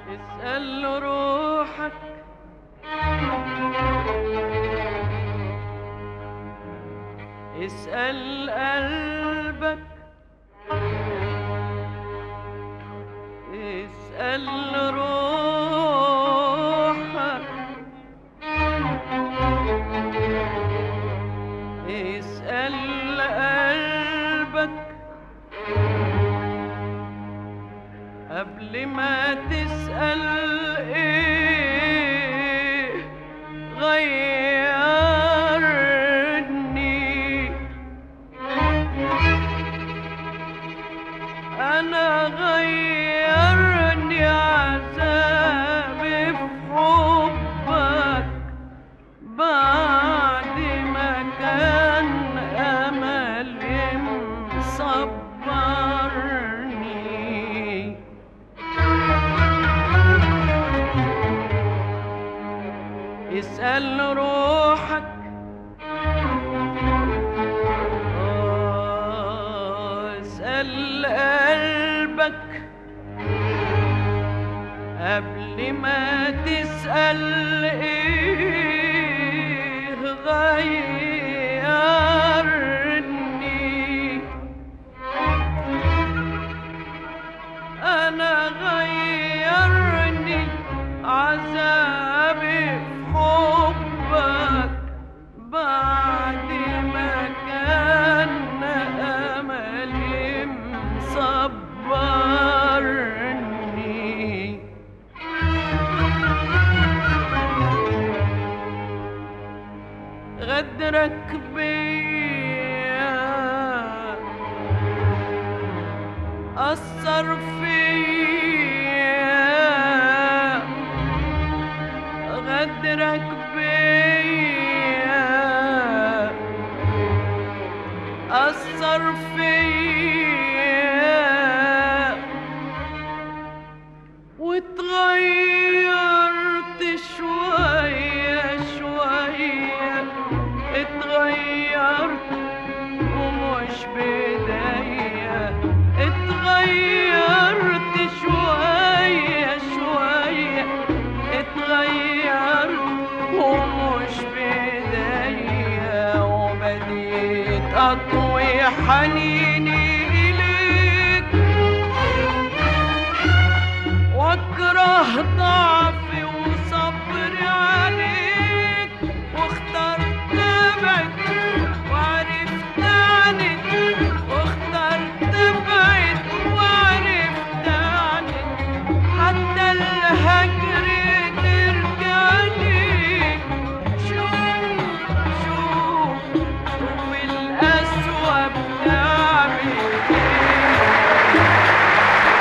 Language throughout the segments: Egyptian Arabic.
اسأل روحك اسأل قلبك اسأل روحك اسأل قلبك قبل ما تسأل ايه غيرني انا غيرني عذابي في حبك بعد ما كان املي مصبرني اسأل روحك آه، اسأل قلبك قبل ما تسأل ايه غيرني انا غيرني عذابي في حبك بعد ما كان املي مصبرني غدرك بيا أثر فيا غدرك بيا أثر فيا واتغيرت شوية شوية اتغيرت ومش بداية اتغيرت شوية شوية اتغيرت ومش بداية وبديت أطوي حنيني إليك واكره ضعفي وصبري عليك واخترت ابعد وعرفت عنك واخترت ابعد وعرفت عنك حتى الهجر ترجع ليك شوف شوف شوف القسوة بتعمل ايه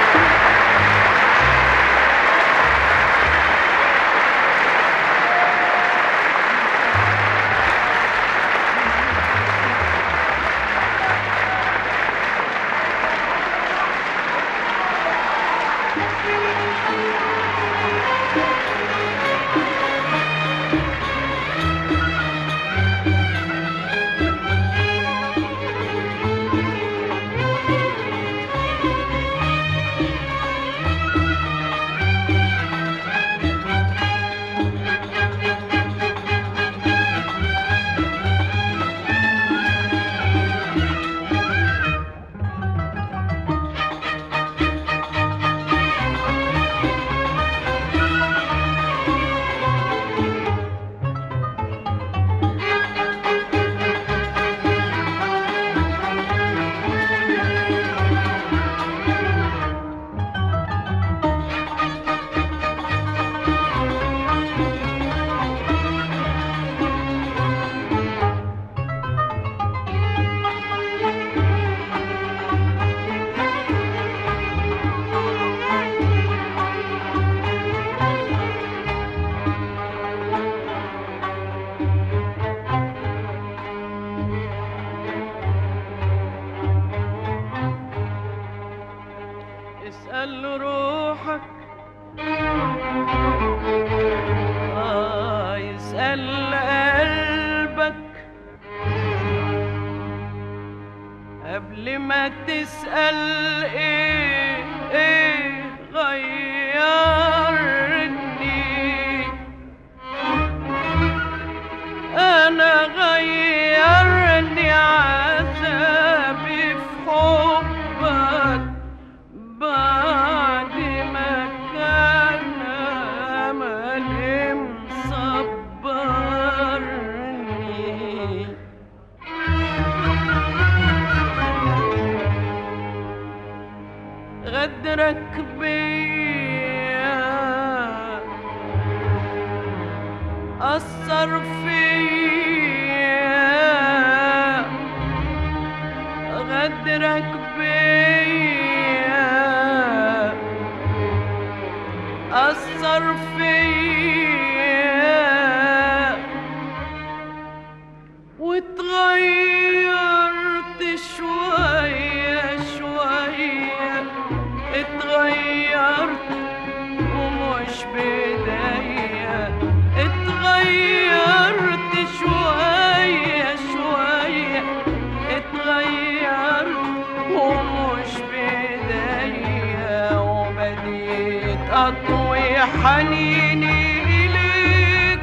اسأل روحك آه يسأل قلبك قبل ما تسأل ايه ايه غير غدرك بيا أثر فيا غدرك بيا أثر فيا واتغيرت شوية شوية اتغيرت ومش بداية اتغيرت شوية شوية اتغيرت ومش بداية وبديت أطوي حنيني إليك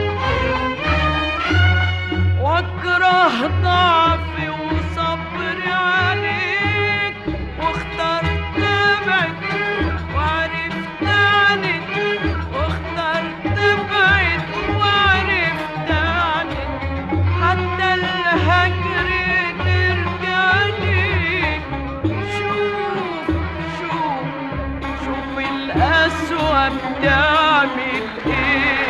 واكره ضعفي وصبري عليك واخترت ابعد وعرفت عنك واخترت ابعد وعرفت عنك حتى الهجر ترجع لي شوف شوف شوف القسوة بتعمل ايه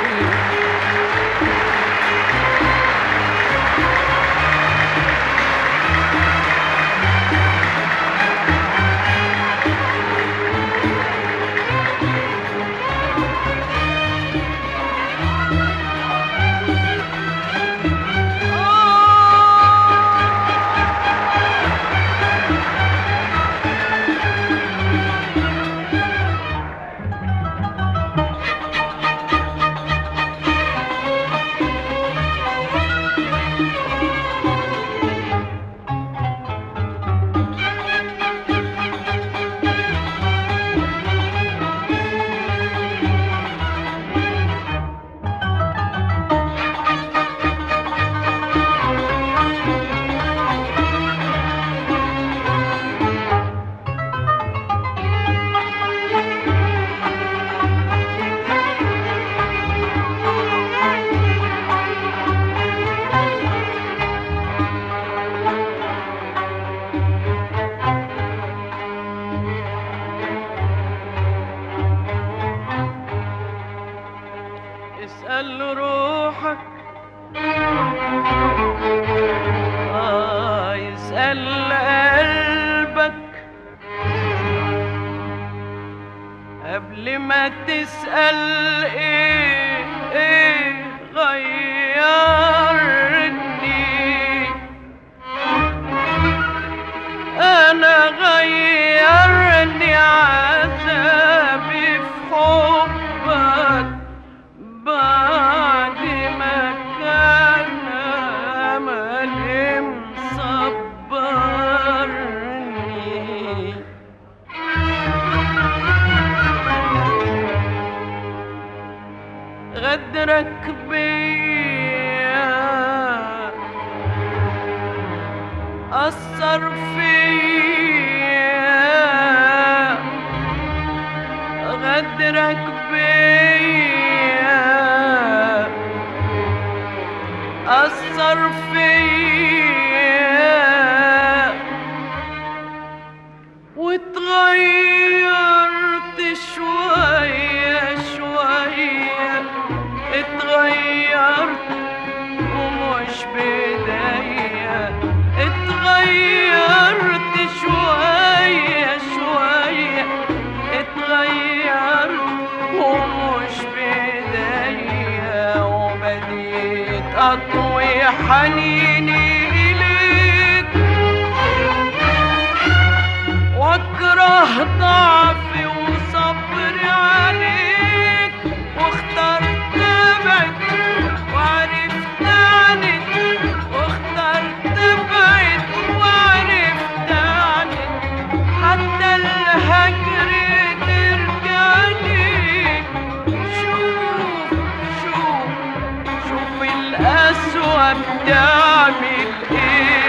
اسأل روحك آه يسأل قلبك قبل ما تسأل ايه ايه غيرني انا غيرني عذابي في حبك بعد ما كان املي مصبرني غدرك بيا أثر فيا غدرك بيا أثر فيا واتغيرت شوية شوية اتغيرت ومش بداية اتغيرت شوية شوية اتغيرت ومش بداية وبديت أطوي حنيني إليك واكره ضعفي وصبري عليك واخترت ابعد وعرفت عنك واخترت ابعد وعرفت عنك حتى الهجر ترجع لي شوف شوف شوف القسوة بتعمل ايه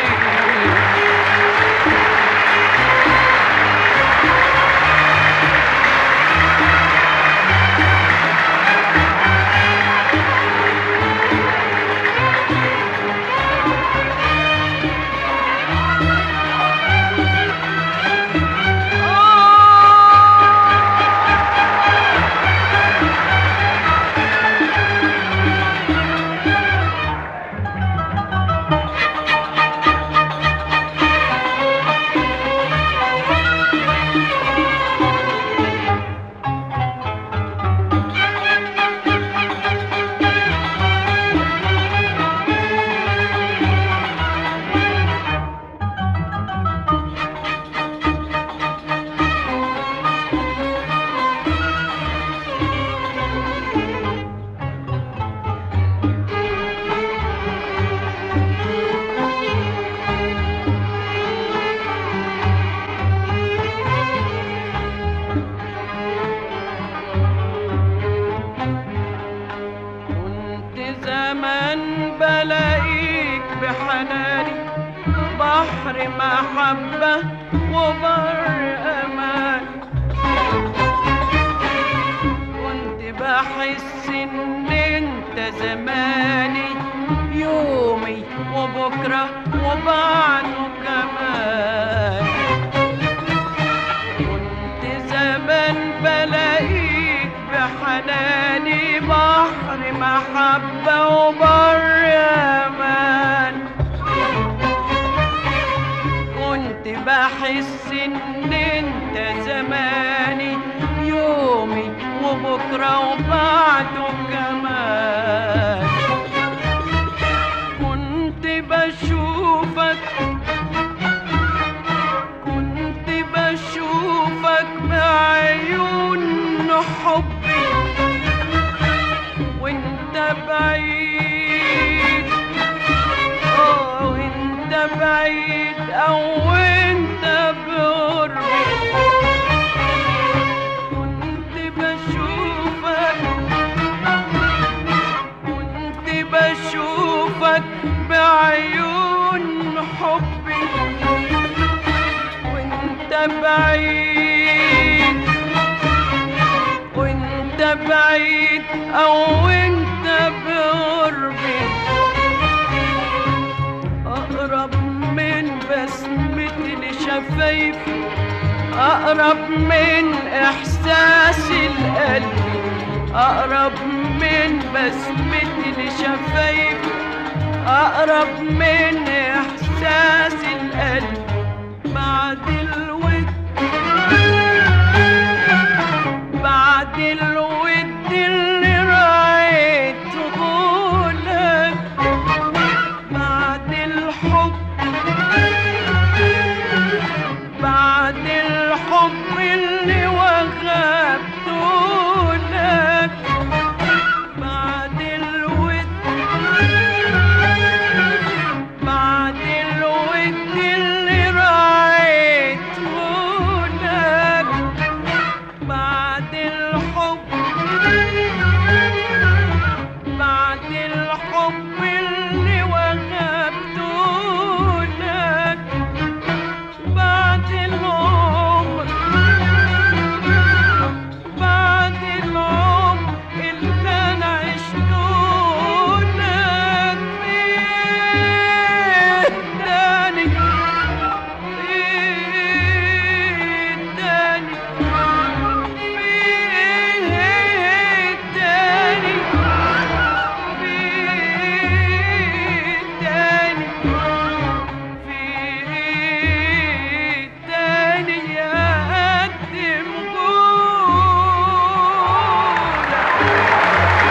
آه محبة وبر أمان كنت بحس إن أنت زماني يومي وبكرة وبعده كمان كنت زمان بلاقيك بحناني بحر محبة وبر أمان كنت بحس إن أنت زماني يومي وبكرة وبعده كمان كنت بشوفك كنت بشوفك بعيون حبي وانت بعيد اه وانت بعيد او انت بقربي كنت بشوفك كنت بشوفك بعيون حبي وانت بعيد وانت بعيد او انت بقربي اقرب من بسمتي لشفايفي اقرب من احساسي القلبي اقرب من بسمتي لشفايفي اقرب من احساسي القلب بعد الود بعد الود اللي رايته لك بعد الحب بعد الحب اللي وغبته لك بعد الود بعد الود اللي رايته لك بعد الحب بعد الحب اللي وهبته لك بعد العمر بعد العمر اللي انا عشته لك فيه تاني فيه تاني فيه تاني فيه تاني فيه تاني يقدم جولة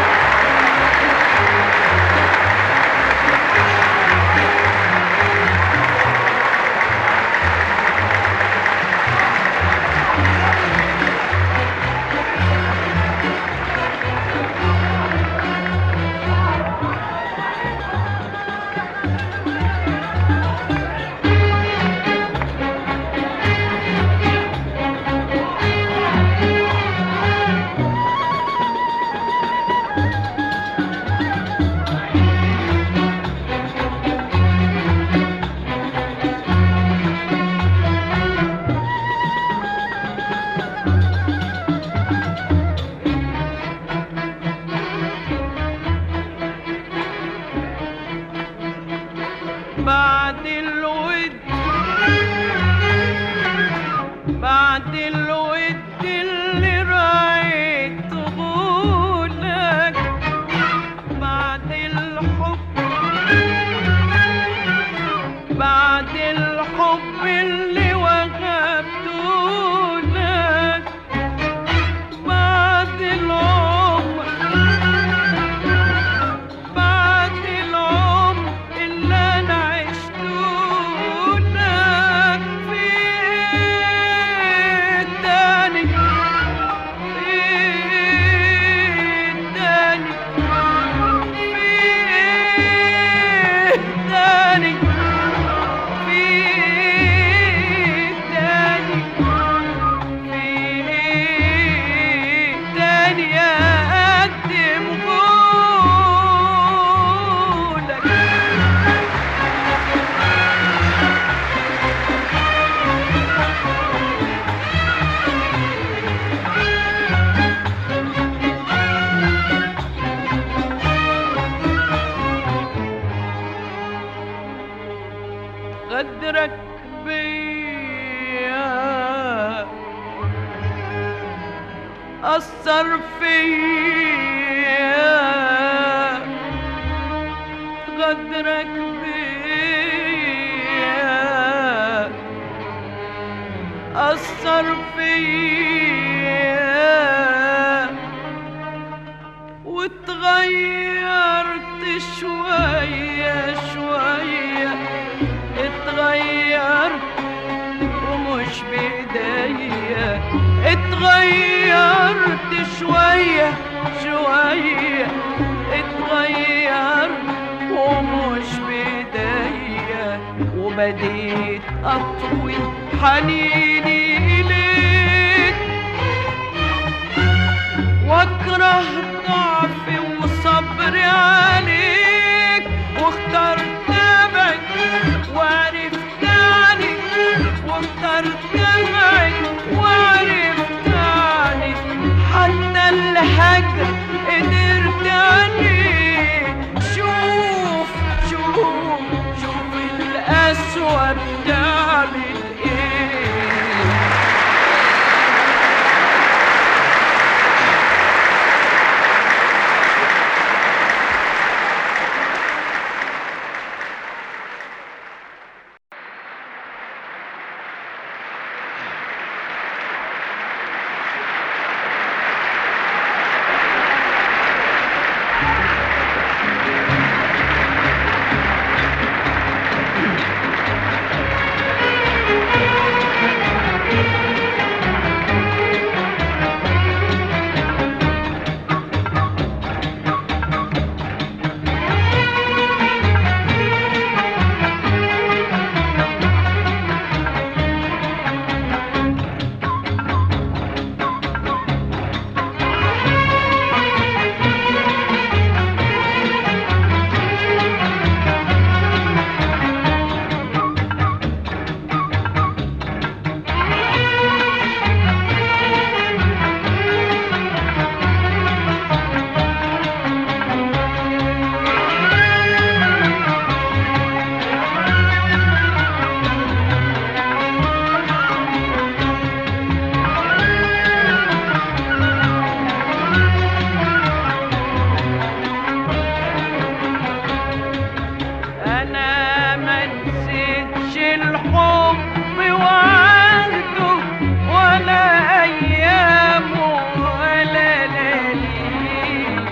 بعد الود بعد الود اللي رايته لك بعد الحب بعد الحب اللي وهبته لك بعد العمر بعد العمر اللي انا عشته لك فيه تاني أثر فيا غدرك بيا أثر فيا واتغيرت شوية شوية اتغيرت ومش بإيديا اتغيرت شوية شوية اتغيرت ومش بإيديا وبديت أطوي حنيني إليك واكره ضعفي وصبري عليك واخترت ابعد وعرفت عنك واخترت ابعد وعرفت عنك حتى الحجر قدرت عليه شوف شوف شوف القسوة بتعمل ايه انا ما نسيتش الحب وعهده ولا ايامه ولا لياليه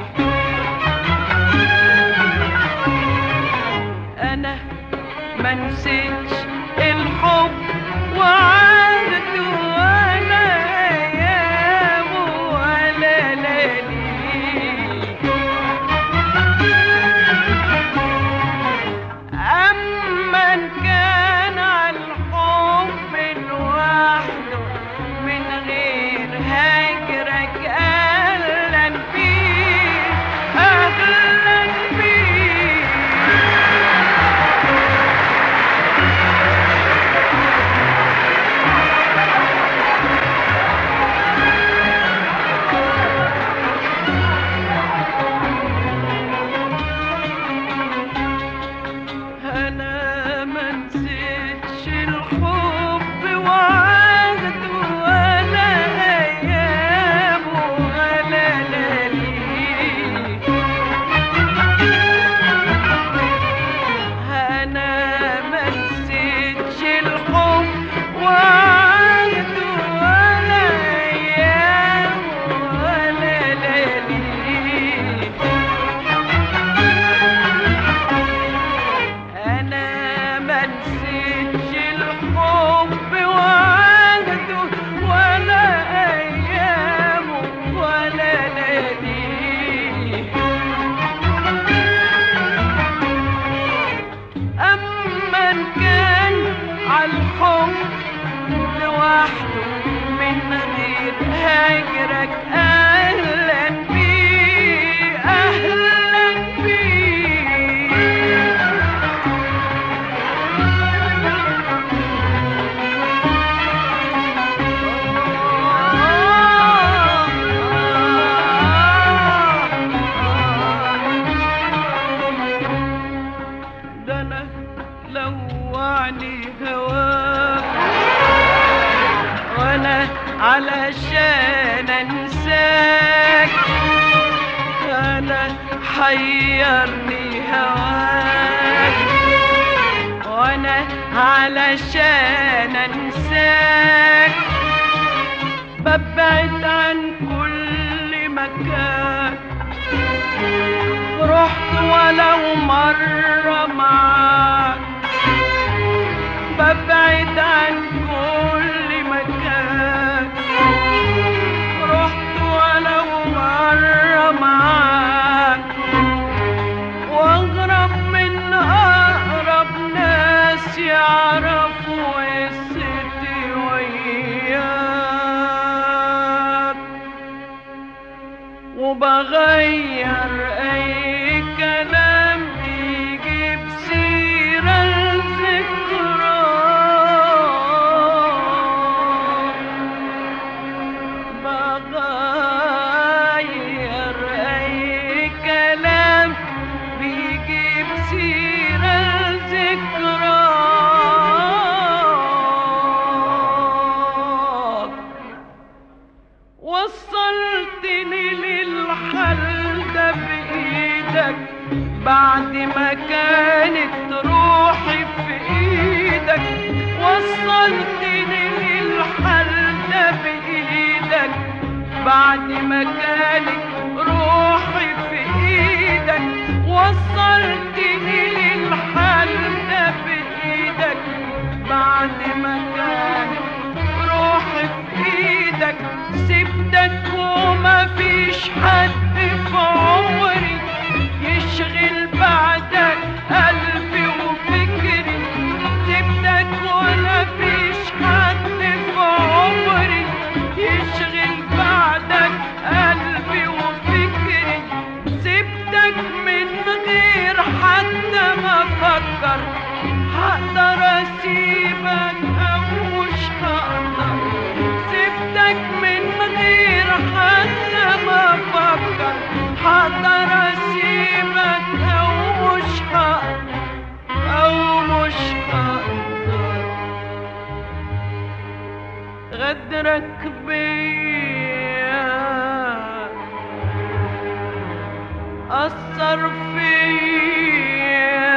انا ما نسيتش الحب وعهده ولا ايامه ولا لياليه أما إن كان على الحب لوحده من غير هجرك أهلا بيه أهلا بيه أنا ما نسيتش الحب وعهده ولا أيامه ولا لياليه أنا ما نسيتش الحب وعهده ولا أيامه ولا لياليه أنا ما نسيتش الحب وعهده ولا أيامه ولا لياليه أما إن كان عالحب لوحده من غير هجرك أهلا بيه أهلا بيه ده انا لوعني هواك وانا علشان انساك انا حيرني هواك وانا علشان انساك ببعد عن كل مكان رحت ولو مرة معاك ببعد عن كل مكان رحت ولو مرة معاك واغرب من اقرب ناس يعرفوا قصتي وياك وبغير اي كلام يجيب سيرة الذكرى بغير اي كلام بيجيب سيرة ذكرى وصلتني للحل ده بإيدك بعد ما كانت روحي في إيدك وصلتني للحل ده بإيدك بعد ما كانت روحي في إيدك وصلتني للحل ده بإيدك بعد ما كانت روحي في ايدك سبتك وما فيش حد في عمري يشغل بعدك قلبي وفكري سبتك وما فيش حد في عمري يشغل بعدك قلبي وفكري سبتك من غير حتى ما افكر هقدر اسيبك او مش هقدر سبتك من غير حتى ما افكر هقدر اسيبك او مش هقدر او مش هقدر غدرك بيا أثر فيا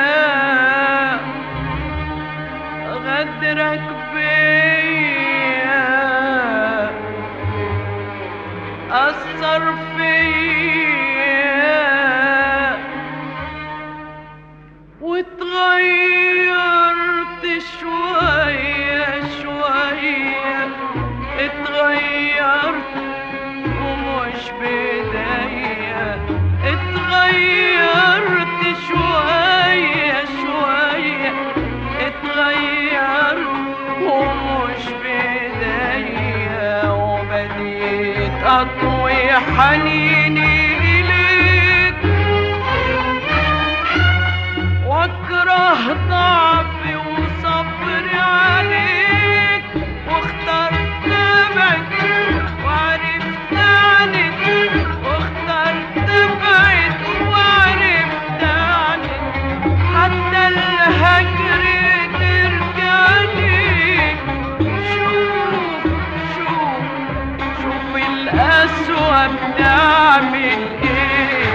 غدرك بيا أثر فيا واتغيرت شوية شوية اتغيرت ومش بداية اتغيرت شوية شوية اتغيرت ومش بداية وبديت أطوي حنيني إليك واكره ضعفي وصبري عليك واخترت ابعد وعرفت عنك واخترت ابعد وعرفت عنك حتى الهجر ترجع لي شوف شوف شوف القسوة بتعمل ايه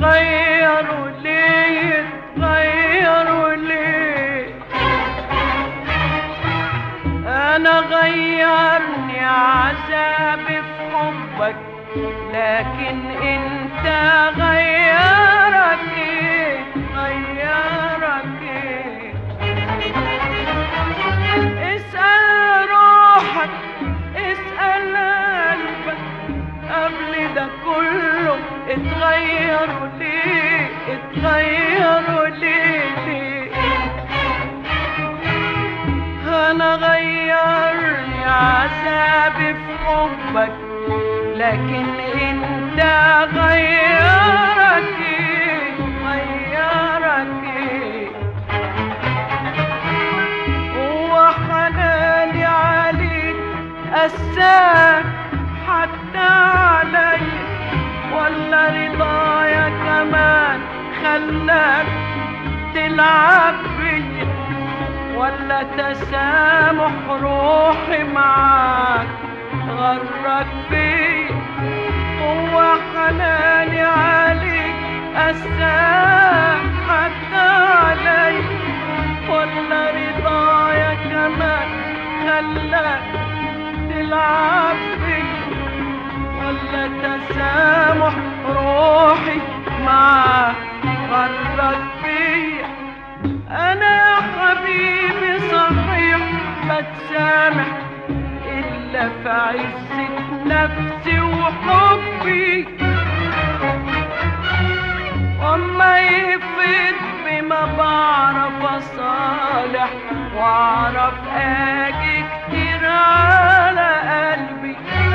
اتغيروا ليه اتغيروا ليه انا غيرني عذابي في حبك لكن انت غيرك ايه غيرك ايه اسأل روحك اسأل قلبك قبل ده كله اتغيروا ليه اتغيروا ليه ليه انا غيرني عذابي في حبك لكن انت غيرك ايه غيرك ايه هو حناني عليك قساك حتى علي ولا رضايا كمان خلاك تلعب بيا ولا تسامح روحي معاك غرك بيا هو حناني عليك قساك حتى علي ولا رضايا كمان خلاك تلعب بيا ولا تسامح روحي معاك غرك بيا انا يا حبيبي صحيح بتسامح الا في عزة نفسي وحبي وما يفيد بما بعرف اصالح واعرف اجي كتير على قلبي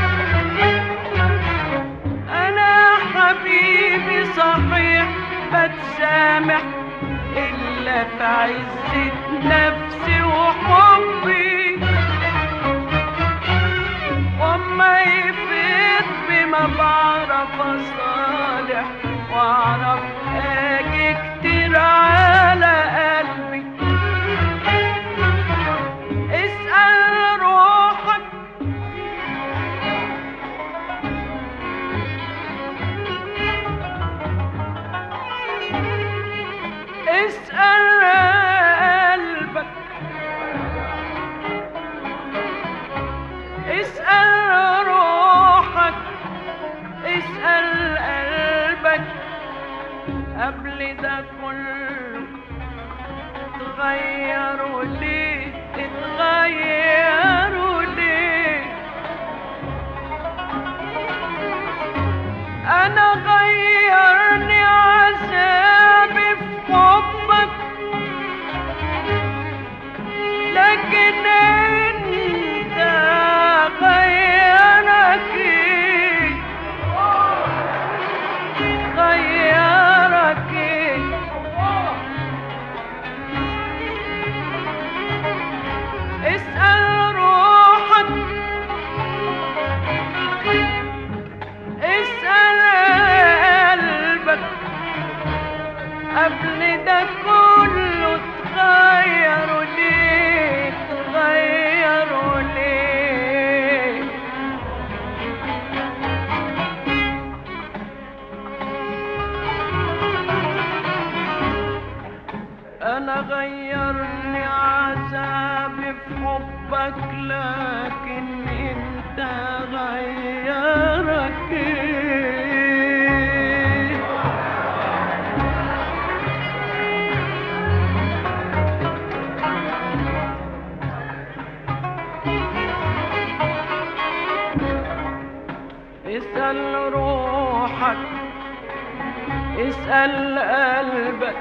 انا حبيبي صحيح بتسامح الا في عزة نفسي وحبي وما يفيد بما بعرف اصالح واعرف اجي كتير على قلبي اسأل روحك اسأل قلبك اسأل روحك اسأل قلبك قبل ده كله اتغيروا ليه اتغيروا ليه انا غيرني عذابي في حبك لكن انت غيرك ايه غيرك ايه اسأل روحك اسأل قلبك قبل ده كله اتغيروا ليه اتغيروا ليه انا غيرني عذابي في حبك لكن انت غيرك ايه اسأل روحك اسأل قلبك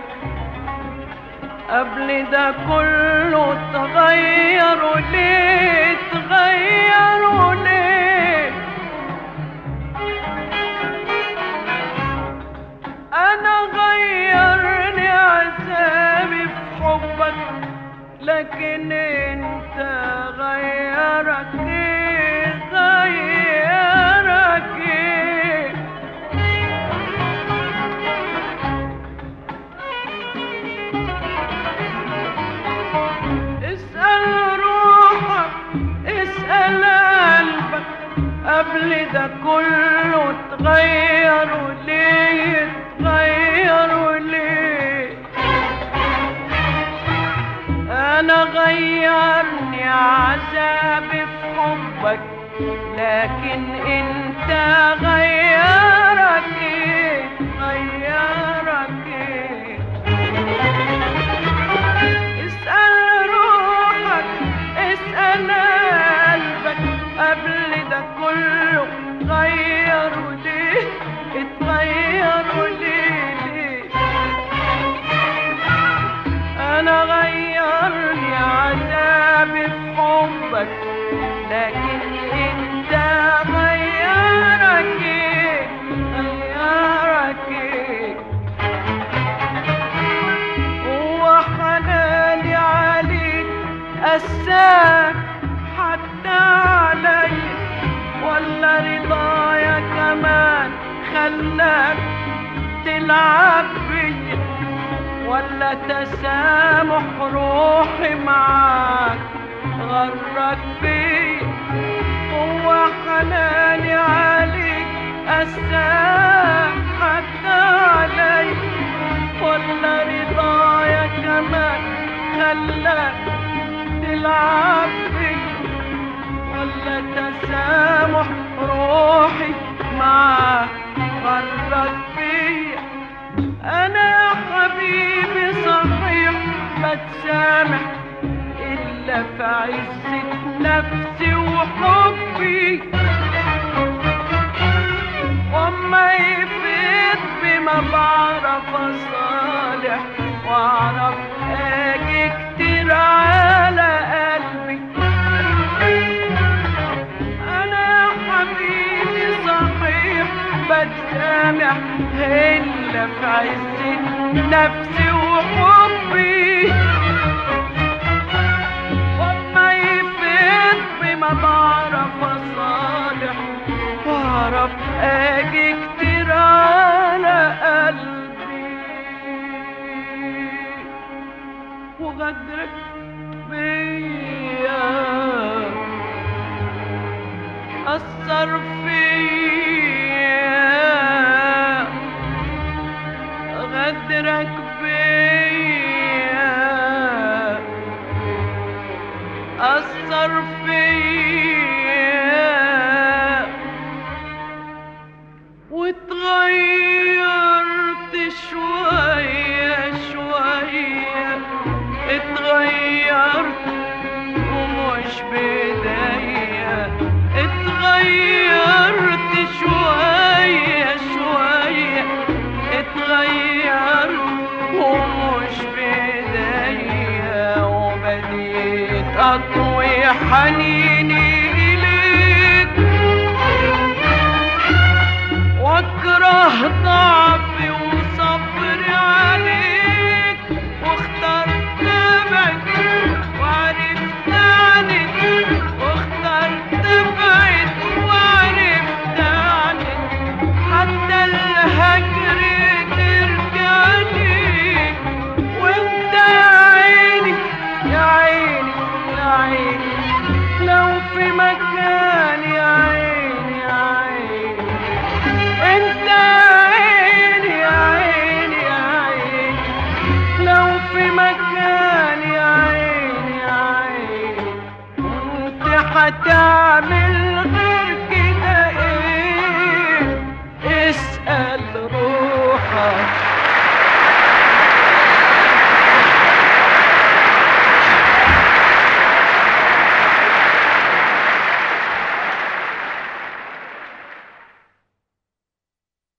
قبل ده كله اتغيروا ليه اتغيروا ليه انا غيرني عذابي في حبك لكن انت غيرك ايه غيرك ايه اسأل روحك اسأل قلبك قبل ده كله اتغيروا ليه اتغيروا عذابي في حبك لكن انت غيرك ايه غيرك ايه اسأل روحك اسأل قلبك قبل ده كله غيروا ليه اتغيروا ليه ليه انا غيرني عذابي في حبك لكن انت غيرك ايه غيرك ايه هو حناني عليك قساك حتى علي ولا رضايا كمان خلاك تلعب بيا ولا تسامح روحي معاك غرك بيا هو حناني عليك قساك حتى علي ولا رضايا كمان خلاك تلعب بيا ولا تسامح روحي معاك غرك بيا انا يا حبيبي صحيح بتسامح الا في عزة نفسي وحبي وما يفيد بما بعرف اصالح واعرف اجي كتير على قلبي انا يا حبيبي صحيح بتسامح الا في عز نفسي وحبي وما يفيد بما بعرف اصالح واعرف اجي كتير على قلبي وغدرك بيا أثر فيا غدرك بيا أثر فيا واتغيرت شوية شوية اتغيرت ومش بداية اتغيرت شوية شوية اتغيرت ومش بداية وبديت أطوي حنيني إليك واكره ضعفي وصبري عليك واخترت ابعد وعرفت عنك واخترت ابعد وعرفت عنك حتى الهجر ترجع ليك وانت يا عيني يا عيني يا عيني لو في مكان يا عيني يا عيني انت عيني يا عيني يا عيني لو في مكان يا عيني يا عيني كنت هتعمل